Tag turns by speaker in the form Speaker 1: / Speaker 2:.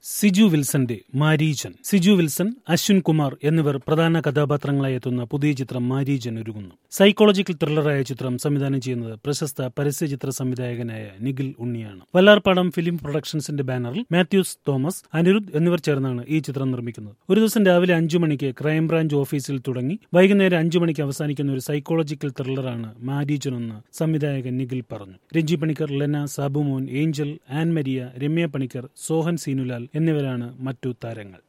Speaker 1: സിജു വിൽസന്റെ മാരീചൻ സിജു വിൽസൺ അശ്വിൻ കുമാർ എന്നിവർ പ്രധാന കഥാപാത്രങ്ങളായി എത്തുന്ന പുതിയ ചിത്രം മാരീചൻ ഒരുങ്ങുന്നു സൈക്കോളജിക്കൽ ത്രില്ലറായ ചിത്രം സംവിധാനം ചെയ്യുന്നത് പ്രശസ്ത പരസ്യചിത്ര സംവിധായകനായ നിഖിൽ ഉണ്ണിയാണ് വല്ലാർപാടം ഫിലിം പ്രൊഡക്ഷൻസിന്റെ ബാനറിൽ മാത്യൂസ് തോമസ് അനിരുദ്ധ് എന്നിവർ ചേർന്നാണ് ഈ ചിത്രം നിർമ്മിക്കുന്നത് ഒരു ദിവസം രാവിലെ അഞ്ചു മണിക്ക് ക്രൈംബ്രാഞ്ച് ഓഫീസിൽ തുടങ്ങി വൈകുന്നേരം അഞ്ചു മണിക്ക് അവസാനിക്കുന്ന ഒരു സൈക്കോളജിക്കൽ ത്രില്ലറാണ് മാരീചൻ എന്ന് സംവിധായകൻ നിഖിൽ പറഞ്ഞു രഞ്ജി പണിക്കർ ലെന സാബുമോൻ ഏഞ്ചൽ ആൻ മരിയ രമ്യ പണിക്കർ സോഹൻ സീനുലാൽ എന്നിവരാണ് മറ്റു താരങ്ങൾ